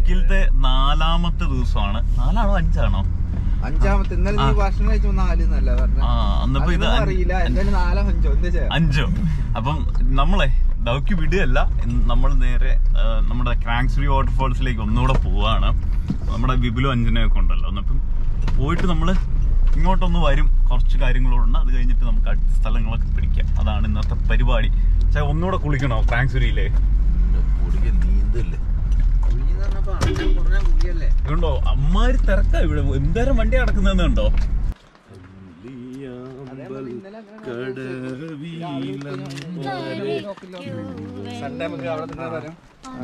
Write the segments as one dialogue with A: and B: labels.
A: ബൈക്കിലത്തെ നാലാമത്തെ ദിവസമാണ് നാലാണോ അഞ്ചാണോ
B: അഞ്ചാമത്തെ ഇന്നലെ നീ ഭക്ഷണം കഴിച്ചു നാല് എന്നല്ല പറഞ്ഞ
A: ആ അന്നപ്പോ ഇത് അഞ്ച്-
B: അറിയില്ല എന്തായാലും നാലോ അഞ്ചോ എന്താ ചെയ്യാ
A: അഞ്ചോ അപ്പം നമ്മളെ ഡൗക്കി വിടുകയല്ല നമ്മൾ നേരെ ആ, നമ്മുടെ ക്രാങ്സ്ബി വാട്ടർഫോൾസിലേക്ക് ഒന്നുകൂടെ പോവാണ് നമ്മുടെ വിപുലും അഞ്ചനയൊക്കെ ഉണ്ടല്ലോ അപ്പം പോയിട്ട് നമ്മൾ ഇങ്ങോട്ടൊന്ന് വരും കുറച്ച് കാര്യങ്ങളുണ്ട് അത് കഴിഞ്ഞിട്ട് നമുക്ക് അടുത്ത സ്ഥലങ്ങളൊക്കെ പിടിക്കാം അതാണ് ഇന്നത്തെ പരിപാടി പക്ഷേ ഒന്നുകൂടെ കുളിക്കണോ ക്രാങ്സ്ബിരിയിലെ
C: കുടിക്ക് നീന്തല്ലേ
B: കുടിയല്ലേ
A: ഇതുണ്ടോ അമ്മാര് തിരക്കാ ഇവിടെ എന്തേരം വണ്ടി കിടക്കുന്നതെന്ന് കണ്ടോ
B: സൺഡേ നമുക്ക് അവിടെ തന്നെ വരാം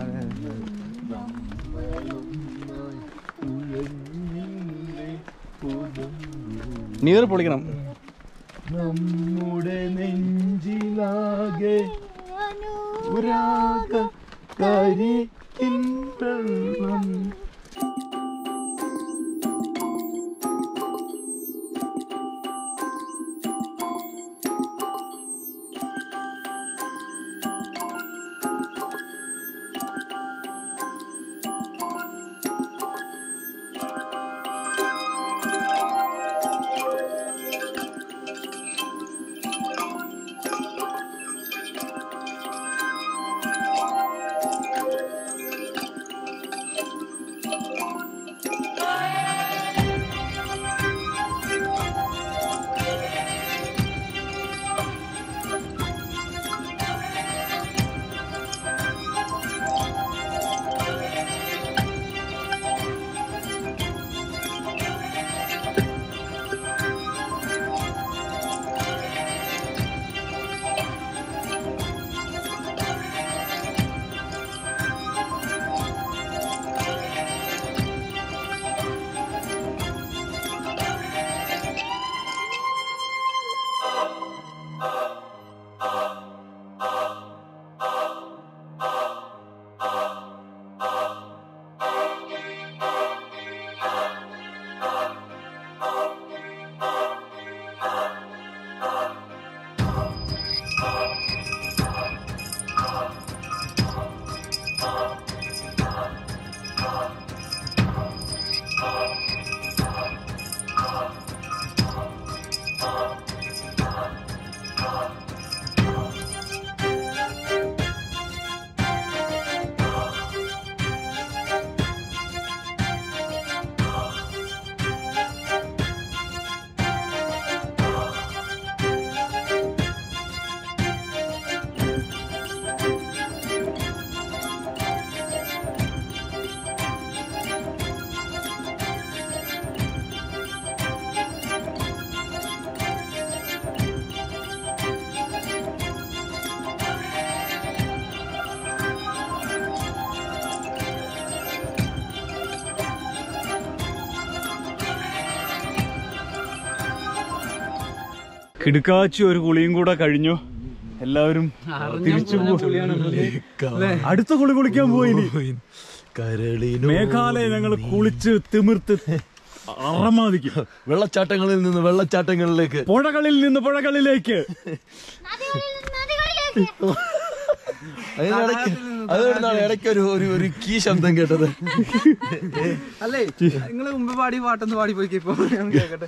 B: നീർ പൊളിക്കണം
C: നമ്മുടെ നെഞ്ചിലാകെ ഒരാക കരിക്കിൻ വെള്ളം
A: കിടുക്കാച്ചി ഒരു കുളിയും കൂടെ കഴിഞ്ഞു എല്ലാവരും തിരിച്ചു പോകും അടുത്ത കുളി കുളിക്കാൻ പോയി
C: കരളിനു
A: മേഘാലയ ഞങ്ങൾ കുളിച്ച് തിമിർത്ത് അറമാദിക്കും
C: വെള്ളച്ചാട്ടങ്ങളിൽ നിന്ന് വെള്ളച്ചാട്ടങ്ങളിലേക്ക്
A: പുഴകളിൽ നിന്ന് പുഴകളിലേക്ക്
C: അതിനിടയ്ക്ക് അതുകൊണ്ടാണ് ഇടയ്ക്ക് ഒരു ഒരു ഒരു കീ ശബ്ദം കേട്ടത്
B: അല്ലേ നിങ്ങള് മുമ്പ് പാടി പാട്ടൊന്ന് പാടി പോയി ഇപ്പൊ ഞാൻ കേക്കട്ടെ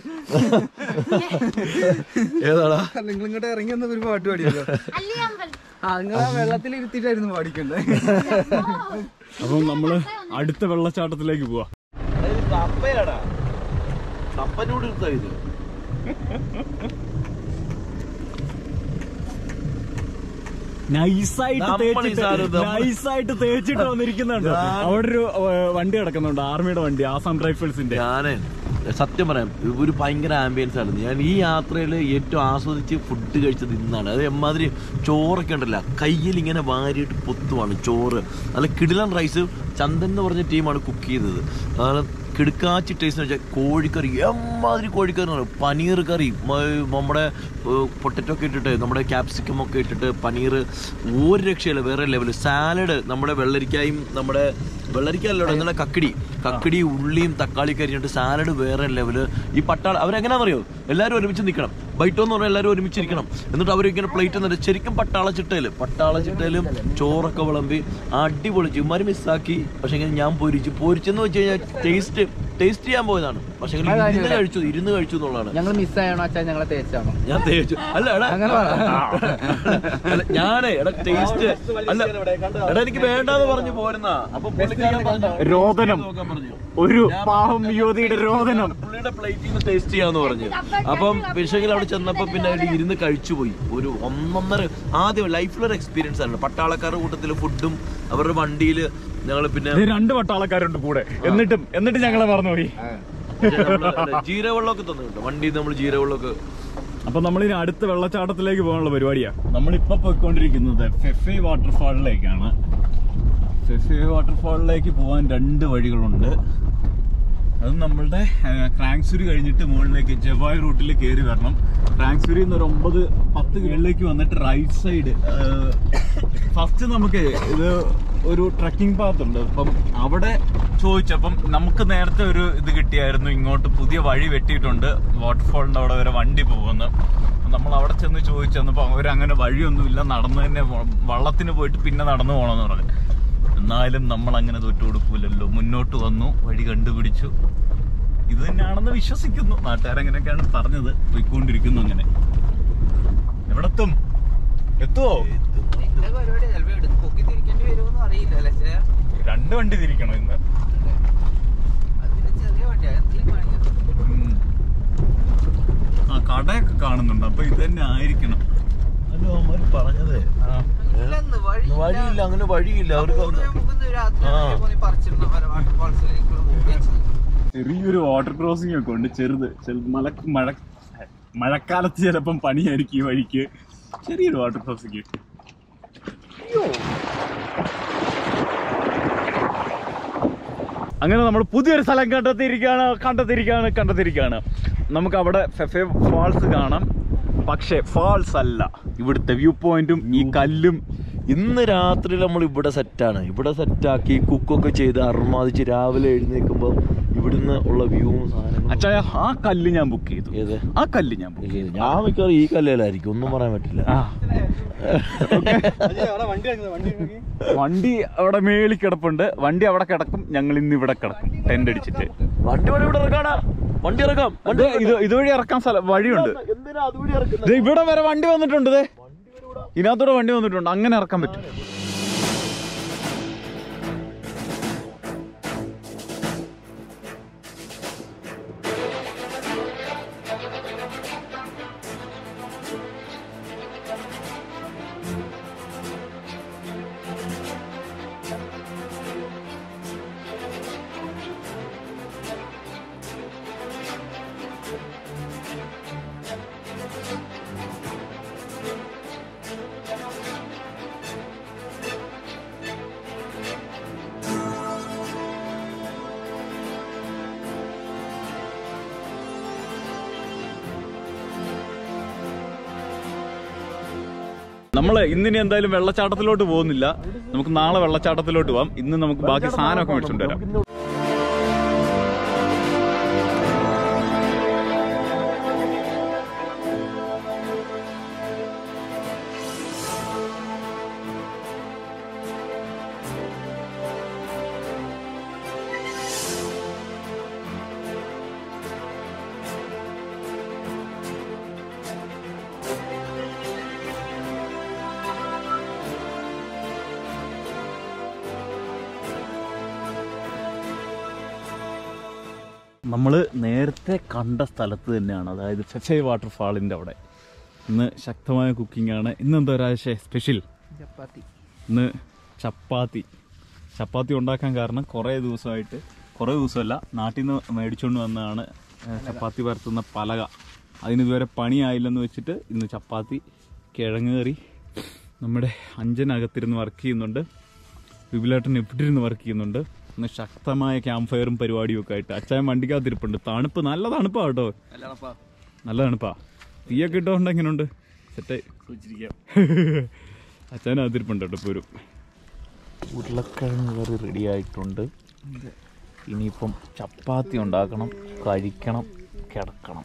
C: ഏതാടാ
B: അല്ല നിങ്ങൾ ഇങ്ങോട്ട് ഇറങ്ങി വന്ന ഒരു പാട്ട് പാടിയല്ലോ ആ നിങ്ങൾ ആ വെള്ളത്തിൽ ഇരുത്തിട്ടായിരുന്നു പാടിക്കണ്ടേ
A: അപ്പം നമ്മള് അടുത്ത വെള്ളച്ചാട്ടത്തിലേക്ക് പോവാ
C: കപ്പയാടാ കപ്പ നൂഡിൽസ് ഇത്
A: നൈസായിട്ട്
C: നമ്മൾ ഈ
A: തേച്ചിട്ട്
C: സാധനം നമ്മൾ-
A: നൈസായിട്ട് തേച്ചിട്ട് വന്നിരിക്കുന്നുണ്ട് അവിടെ ഒരു ഏർ, വണ്ടി കിടക്കുന്നുണ്ട് ആർമിയുടെ വണ്ടി ആസാം റൈഫിൾസിന്റെ
C: ഞാന് സത്യം പറയാം ഒരു ഭയങ്കര ആംബിയൻസ് ആയിരുന്നു ഞാൻ ഈ യാത്രയിൽ ഏറ്റവും ആസ്വദിച്ച് ഫുഡ് കഴിച്ചത് ഇന്നാണ് അത് എമ്മാതിരി ചോറൊക്കെ ഉണ്ടല്ല കയ്യിൽ ഇങ്ങനെ വാരിയിട്ട് പൊത്തുവാണ് ചോറ് നല്ല കിടിലൻ റൈസ് ചന്ദൻ എന്ന് പറഞ്ഞ ടീമാണ് കുക്ക് ചെയ്തത് അതാണ് കിടുക്കാച്ചി ടേസ്റ്റ് എന്ന് വെച്ചാൽ കോഴിക്കറി എമ്മാതിരി കോഴിക്കറി എന്ന് പറയും പനീർ കറി മ- നമ്മുടെ പൊട്ടറ്റോ ഒക്കെ ഇട്ടിട്ട് നമ്മുടെ ക്യാപ്സിക്കം ഒക്കെ ഇട്ടിട്ട് പനീർ ഒരു രക്ഷയില്ല വേറെ ലെവൽ സാലഡ് നമ്മുടെ വെള്ളരിക്കായും നമ്മുടെ വെള്ളരിക്കല്ലോ എന്നുള്ള കക്കടി കക്കടി ഉള്ളിയും തക്കാളി കരിഞ്ഞിട്ട് സാലഡ് വേറെ ലെവല് ഈ പട്ടാള അവരെങ്ങനെയാണെന്നറിയോ എല്ലാവരും ഒരുമിച്ച് നിൽക്കണം ബൈറ്റോ എന്ന് പറഞ്ഞാൽ എല്ലാവരും ഒരുമിച്ചിരിക്കണം എന്നിട്ട് അവരിങ്ങനെ പ്ലേറ്റ് എന്നിട്ട് ശരിക്കും പട്ടാള ചിട്ടയില് പട്ടാള ചിട്ടയിലും ചോറൊക്കെ വിളമ്പി അടിപൊളി ചുമ്മാരി മിസ്സാക്കി പക്ഷെ ഇങ്ങനെ ഞാൻ പൊരിച്ചു പൊരിച്ചെന്ന് വെച്ച് കഴിഞ്ഞാൽ ടേസ്റ്റ് ടേസ്റ്റ് ചെയ്യാൻ പോയതാണ് പക്ഷെ ഇരുന്ന് കഴിച്ചു ഇരുന്ന് കഴിച്ചു എന്നുള്ളതാണ്
B: ഞങ്ങൾ മിസ്സായണോ അച്ഛാ ഞങ്ങളെ തേച്ചാണോ
C: ഞാൻ തേച്ചു അല്ല എടാ
B: അങ്ങനെ പറ.
C: അല്ല, ഞാനേ എടാ ടേസ്റ്റ് അല്ല എടാ എനിക്ക് വേണ്ടാന്ന് പറഞ്ഞു പോരുന്ന അപ്പൊ പുള്ളിക്കാരൻ പറഞ്ഞു
A: രോദനം
C: നോക്കാൻ പറഞ്ഞു
A: ഒരു പാവം യുവതിയുടെ രോദനം
C: പുള്ളിയുടെ പ്ലേറ്റിൽ നിന്ന് ടേസ്റ്റ് ചെയ്യാന്ന് പറഞ്ഞു അപ്പം പക്ഷെങ്കിൽ അവിടെ ചെന്നപ്പോ പിന്നെ അതിൽ ഇരുന്ന് കഴിച്ചു പോയി ഒരു ഒന്നൊന്നര ആദ്യം ലൈഫിലൊരു എക്സ്പീരിയൻസ് ആണ് പട്ടാളക്കാരുടെ കൂട്ടത്തില് ഫുഡും അവരുടെ വണ്ടിയില് ഞങ്ങൾ പിന്നെ
A: ഇത് രണ്ട് പട്ടാളക്കാരുണ്ട് കൂടെ എന്നിട്ടും എന്നിട്ട് ഞങ്ങളെ മറന്നുപോയി
C: മറ്റേ നമ്മള് ജീരവെള്ളമൊക്കെ തന്നിട്ടുണ്ട് വണ്ടിയിൽ നമ്മൾ ജീരവെള്ളമൊക്കെ
A: അപ്പൊ നമ്മൾ ഇനി അടുത്ത വെള്ളച്ചാട്ടത്തിലേക്ക് പോകാനുള്ള പരിപാടിയാ നമ്മളിപ്പോ പോയിക്കൊണ്ടിരിക്കുന്നത് ഫെഫെ വാട്ടർഫാളിലേക്കാണ് ഫെഫെ വാട്ടർഫാളിലേക്ക് പോകാൻ രണ്ട് വഴികളുണ്ട് അത് നമ്മളുടെ ക്രാങ്സുരി കഴിഞ്ഞിട്ട് മുകളിലേക്ക് ജവായ് റൂട്ടിൽ കയറി വരണം ക്രാങ്സുരി എന്ന് ഒരു ഒമ്പത് പത്ത് മേളിലേക്ക് വന്നിട്ട് റൈറ്റ് സൈഡ് ഫസ്റ്റ് നമുക്ക് ഇത് ഒരു ട്രക്കിംഗ് പാത്ത് ഉണ്ട് അപ്പം അവിടെ ചോദിച്ചപ്പം നമുക്ക് നേരത്തെ ഒരു ഇത് കിട്ടിയായിരുന്നു ഇങ്ങോട്ട് പുതിയ വഴി വെട്ടിയിട്ടുണ്ട് വാട്ടർഫാളിന്റെ അവിടെ വരെ വണ്ടി പോകുന്നു നമ്മൾ അവിടെ ചെന്ന് ചോദിച്ചു വന്നപ്പോൾ അവരങ്ങനെ വഴിയൊന്നുമില്ല നടന്നു തന്നെ പോ- വള്ളത്തിന് പോയിട്ട് പിന്നെ നടന്നു പോകണമെന്ന് പറഞ്ഞു എന്നാലും നമ്മൾ അങ്ങനെ തോറ്റു കൊടുക്കൂലല്ലോ മുന്നോട്ട് വന്നു വഴി കണ്ടുപിടിച്ചു ഇത് തന്നെയാണെന്ന് വിശ്വസിക്കുന്നു നാട്ടുകാരങ്ങനെയൊക്കെയാണ് പറഞ്ഞത് പോയിക്കൊണ്ടിരിക്കുന്നു അങ്ങനെ എവിടെത്തും എത്തുവോ
B: പരിപാടി ചിലപ്പോ എടുത്ത് പൊക്കി തിരിക്കേണ്ടി വരുമോന്നും അറിയില്ല അല്ലേ
A: രണ്ട് വണ്ടി തിരിക്കണം ഇന്ന്
B: അതിന് ചെറിയ വണ്ടിയാ എന്തെങ്കിലും കാണിക്കണം
A: ഉം. ആ കടയൊക്കെ കാണുന്നുണ്ട് അപ്പൊ ഇത് തന്നെ ആയിരിക്കണം
C: അല്ലോ അവന്മാര് പറഞ്ഞത്
B: ഇല്ലെന്ന് വഴിയില്ല.
C: വഴിയില്ല അങ്ങനെ വഴിയില്ല അവർക്ക്
B: പോകുന്ന നമുക്കൊന്ന് രാത്രി
C: ആ.
B: ആണെങ്കിൽ പോയി പറിച്ചിടണം അവരെ വാട്ടർഫാൾസിലേക്കുള്ള വെച്ചത്
A: ചെറിയൊരു വാട്ടർ ക്രോസിംഗ് ഒക്കെ ഉണ്ട് ചെറുത് ചെറു- മല മഴ മഴക്കാലത്ത് ചിലപ്പം പണിയായിരിക്കും ഈ വഴിക്ക് ചെറിയൊരു വാട്ടർ ക്രോസിംഗ് അങ്ങനെ നമ്മൾ പുതിയൊരു സ്ഥലം കണ്ടെത്തിയിരിക്കുകയാണ് കണ്ടെത്തിയിരിക്കുകയാണ് കണ്ടെത്തിയിരിക്കുകയാണ് നമുക്ക് അവിടെ ഫെഫെ ഫാൾസ് കാണാം പക്ഷേ ഫാൾസ് അല്ല ഇവിടുത്തെ വ്യൂ പോയിന്റും ഈ കല്ലും
C: ഇന്ന് രാത്രി നമ്മൾ ഇവിടെ സെറ്റാണ് ഇവിടെ സെറ്റാക്കി കുക്കൊക്കെ ചെയ്ത് അർമാദിച്ച് രാവിലെ എഴുന്നേൽക്കുമ്പോൾ ഇവിടുന്ന് ഉള്ള വ്യൂവും സാധനങ്ങളും
A: അച്ചായ ആ കല്ല് ഞാൻ ബുക്ക് ചെയ്തു
C: ഏത്
A: ആ കല്ല് ഞാൻ ബുക്ക് ചെയ്തു
C: ഞാൻ മിക്കവാറും ഈ കല്ലേലായിരിക്കും ഒന്നും പറയാൻ പറ്റില്ല
A: ആ വണ്ടി അവിടെ മേളിൽ കിടപ്പുണ്ട് വണ്ടി അവിടെ കിടക്കും ഞങ്ങൾ ഇന്ന് ഇവിടെ കിടക്കും ടെന്റ് അടിച്ചിട്ട്
C: വണ്ടി വണ്ടി ഇവിടെ ഇറക്കാടാ വണ്ടി ഇറക്കാം
A: ഇത് ഇത് ഇതുവഴി ഇറക്കാൻ സ്ഥലം വഴിയുണ്ട്
C: എന്തിനാ അതുവഴി ഇറക്കുന്നത്
A: ദേ ഇവിടെ വരെ വണ്ടി വന്നിട്ടുണ്ട് ദേ ഇതിനകത്തൂടെ വണ്ടി വന്നിട്ടുണ്ട് അങ്ങനെ ഇറക്കാൻ പറ്റും നമ്മൾ ഇന്നിനി എന്തായാലും വെള്ളച്ചാട്ടത്തിലോട്ട് പോകുന്നില്ല നമുക്ക് നാളെ വെള്ളച്ചാട്ടത്തിലോട്ട് പോവാം ഇന്ന് നമുക്ക് ബാക്കി സാധനമൊക്കെ മേടിച്ചോണ്ട് വരാം നമ്മൾ നേരത്തെ കണ്ട സ്ഥലത്ത് തന്നെയാണ് അതായത് ഫെഫെ വാട്ടർഫാളിൻ്റെ അവിടെ ഇന്ന് ശക്തമായ കുക്കിംഗ് ആണ് ഇന്ന് എന്താ ഒരാഴ്ച സ്പെഷ്യൽ
B: ചപ്പാത്തി
A: ഇന്ന് ചപ്പാത്തി ചപ്പാത്തി ഉണ്ടാക്കാൻ കാരണം കുറേ ദിവസമായിട്ട് കുറേ ദിവസമല്ല നാട്ടിൽ നിന്ന് മേടിച്ചുകൊണ്ട് വന്നതാണ് ഏഹ്, ചപ്പാത്തി പരത്തുന്ന പലക അതിനിതുവരെ പണിയായില്ലെന്ന് വെച്ചിട്ട് ഇന്ന് ചപ്പാത്തി കിഴങ്ങ് കറി നമ്മുടെ അഞ്ചനകത്തിരുന്ന് വർക്ക് ചെയ്യുന്നുണ്ട് വിപുലേട്ടൻ ഇവിടെ ഇരുന്ന് വർക്ക് ചെയ്യുന്നുണ്ട് ഇന്ന് ശക്തമായ ക്യാമ്പ് ഫയറും പരിപാടിയും ഒക്കെ ആയിട്ട് അച്ചായൻ വണ്ടിക്കകത്തിരിപ്പുണ്ട് തണുപ്പ് നല്ല തണുപ്പാ കേട്ടോ നല്ല തണുപ്പാ തീയൊക്കെ ഇട്ടോണ്ട് എങ്ങനെയുണ്ട് സെറ്റായി അച്ചായൻ അതിരിപ്പുണ്ട് കേട്ടോ ഇപ്പോൾ ഒരു ഉരുളക്കിഴങ്ങ് കറി റെഡി ആയിട്ടുണ്ട് ഇനിയിപ്പം ചപ്പാത്തി ഉണ്ടാക്കണം കഴിക്കണം കിടക്കണം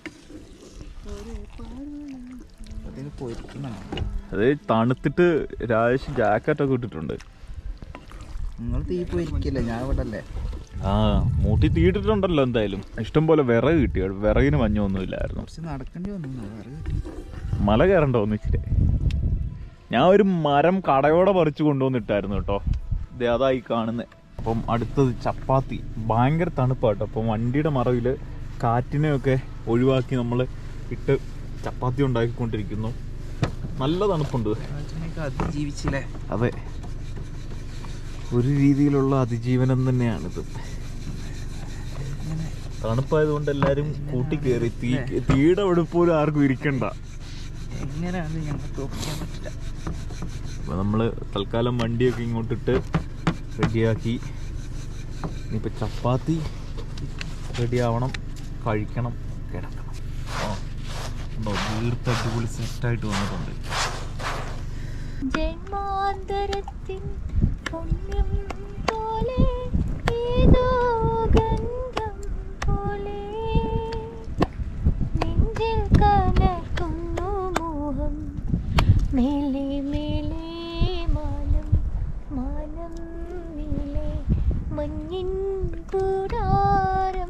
B: അതിന് പോയിരിക്കണം
A: അത് തണുത്തിട്ട് രാജേഷ് ജാക്കറ്റൊക്കെ ഇട്ടിട്ടുണ്ട്
B: നിങ്ങൾ തീ പോയിരിക്കില്ല ഞാൻ ഇവിടെ അല്ലേ
A: ആ മൂട്ടി തീയിട്ടിട്ടുണ്ടല്ലോ എന്തായാലും ഇഷ്ടം പോലെ വിറക് കിട്ടി വിറകിന് മഞ്ഞൊന്നുമില്ലായിരുന്നു
B: കുറച്ച് നടക്കേണ്ടി വന്നു വേറെ
A: മല കയറണ്ട ഒന്നിച്ചിട്ട് ഞാൻ ഒരു മരം കടയോടെ പറിച്ചു കൊണ്ടുവന്നിട്ടായിരുന്നു കേട്ടോ ഇത് അതായി കാണുന്നത് അപ്പം അടുത്തത് ചപ്പാത്തി ഭയങ്കര തണുപ്പാട്ടോ അപ്പം വണ്ടിയുടെ മറവിൽ കാറ്റിനെയൊക്കെ ഒഴിവാക്കി നമ്മൾ ഇട്ട് ചപ്പാത്തി ഉണ്ടാക്കിക്കൊണ്ടിരിക്കുന്നു നല്ല തണുപ്പുണ്ട്
B: ആലോചനയൊക്കെ അതിജീവിച്ചില്ലേ
A: അതെ ഒരു രീതിയിലുള്ള അതിജീവനം തന്നെയാണിത് തണുപ്പായതുകൊണ്ട് എല്ലാരും കൂട്ടിക്കേറി തീ തീയുടെ അവിടെ പോലും ആർക്കും ഇരിക്കണ്ട
B: എങ്ങനെയാണ് ഞങ്ങൾക്ക് ഒപ്പിക്കാൻ പറ്റില്ല
A: അപ്പൊ നമ്മള് തൽക്കാലം വണ്ടിയൊക്കെ ഇങ്ങോട്ടിട്ട് റെഡിയാക്കി ഇനിയിപ്പോ ചപ്പാത്തി റെഡിയാവണം കഴിക്കണം കിടക്കണം ആ ഉണ്ടോ വീർത്ത് അടിപൊളി സെറ്റായിട്ട് വന്നിട്ടുണ്ട്
D: ജന്മാന്തരത്തിൻ പുണ്യം പോലെ ഏതോ ഗന്ധം പോലെ നെഞ്ചിൽ കനക്കുന്നു മോഹം മേലെ മേലെ മാനം മാനം നീലെ മഞ്ഞിൻ കൂടാരം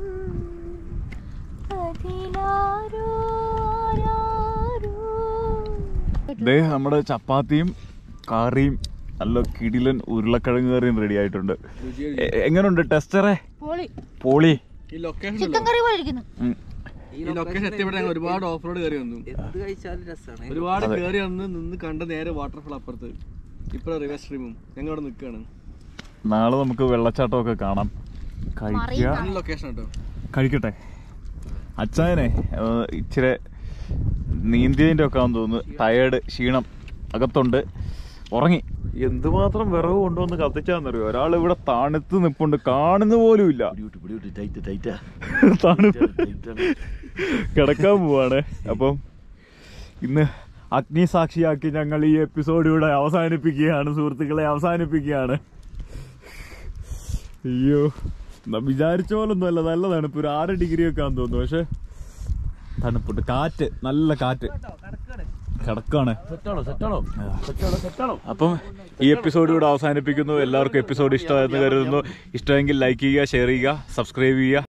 D: അതിലാരോ ആരാരോ
A: ദേ നമ്മുടെ ചപ്പാത്തിയും കറിയും നല്ല കിടിലൻ ഉരുളക്കിഴങ്ങ് കറിയും റെഡി ആയിട്ടുണ്ട് എ- എങ്ങനുണ്ട് ടെസ്റ്ററെ
D: പൊളി
A: പോളി
E: ഈ ലൊക്കേഷൻ
D: ചിക്കൻ കറി പോയിരിക്കുന്നു
A: ഉം.
E: ഈ ലൊക്കേഷൻ എത്തിയപ്പോൾ ഞങ്ങൾ ഒരുപാട് ഓഫ് റോഡ് കയറി വന്നു
B: എന്ത് കഴിച്ചാലും രസമാണ്
E: ഒരുപാട് കയറി വന്ന് നിന്ന് കണ്ട നേരെ വാട്ടർഫാൾ അപ്പുറത്ത് ഇപ്പഴ റിവർ സ്ട്രീമും ഞങ്ങൾ അവിടെ നിൽക്കുകയാണ്
A: നാളെ നമുക്ക് വെള്ളച്ചാട്ടമൊക്കെ കാണാം കഴിക്കുക
E: നല്ല ലൊക്കേഷൻ കേട്ടോ
A: കഴിക്കട്ടെ അച്ചായനെ ഏഹ്, ഇച്ചിരി നീന്തിയതിൻ്റെ ഒക്കെ ആണെന്ന് തോന്നുന്നു ടയേർഡ് ക്ഷീണം അകത്തുണ്ട് ഉറങ്ങി എന്തുമാത്രം വിറവ് കൊണ്ടുവന്ന് കത്തിച്ചാന്നറിയോ ഒരാൾ ഇവിടെ തണുത്ത് നിപ്പുണ്ട് കാണുന്ന പോലും ഇല്ല
C: പിടിവിട്ട് പിടിവിട്ട് ടൈറ്റ് ടൈറ്റാ
A: തണുപ്പ്
C: ടൈറ്റാണ്
A: കിടക്കാൻ പോവാണ് അപ്പം ഇന്ന് അഗ്നിസാക്ഷിയാക്കി ഞങ്ങൾ ഈ എപ്പിസോഡ് ഇവിടെ അവസാനിപ്പിക്കുകയാണ് സുഹൃത്തുക്കളെ അവസാനിപ്പിക്കുകയാണ് അയ്യോ ന- വിചാരിച്ച പോലൊന്നും അല്ല നല്ല തണുപ്പ് ഒരു ആറ് ഡിഗ്രി ഒക്കെ ആണെന്ന് തോന്നുന്നു പക്ഷെ തണുപ്പുണ്ട് കാറ്റ് നല്ല കാറ്റ് കിടക്കാണ്
C: സെറ്റാണോ സെറ്റാണോ സെറ്റാണോ സെറ്റാണോ
A: അപ്പം ഈ എപ്പിസോഡ് ഇവിടെ അവസാനിപ്പിക്കുന്നു എല്ലാവർക്കും എപ്പിസോഡ് ഇഷ്ടമായെന്ന് കരുതുന്നു ഇഷ്ടമെങ്കിൽ ലൈക്ക് ചെയ്യുക ഷെയർ ചെയ്യുക സബ്സ്ക്രൈബ് ചെയ്യുക